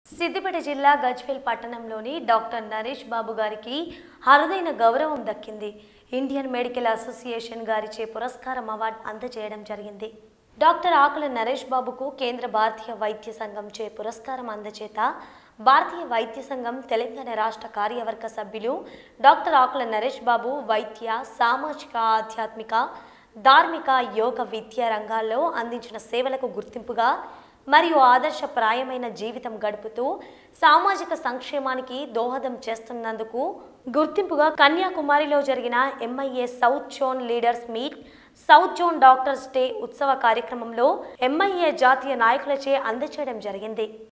సిద్దిపేట జిల్లా గజ్వేల్ పట్టణంలోని డాక్టర్ నరేష్ బాబు గారికి అరుదైన గౌరవం దక్కింది ఇండియన్ మెడికల్ అసోసియేషన్ గారిచే పురస్కారం అవార్డు అందజేయడం జరిగింది డాక్టర్ ఆకుల నరేష్ బాబుకు కేంద్ర భారతీయ వైద్య సంఘం చే పురస్కారం అందచేత భారతీయ వైద్య సంఘం తెలంగాణ రాష్ట్ర కార్యవర్గ సభ్యులు డాక్టర్ ఆకుల నరేష్ బాబు వైద్య సామాజిక ఆధ్యాత్మిక ధార్మిక యోగ విద్యా రంగాల్లో అందించిన సేవలకు గుర్తింపుగా మరియు ఆదర్శప్రాయమైన జీవితం గడుపుతూ సామాజిక సంక్షేమానికి దోహదం చేస్తున్నందుకు గుర్తింపుగా కన్యాకుమారిలో జరిగిన MIA south zone leaders meet south zone doctors day ఉత్సవ కార్యక్రమంలో ఎంఐఏ జాతీయ నాయకులచే అందచేయడం జరిగింది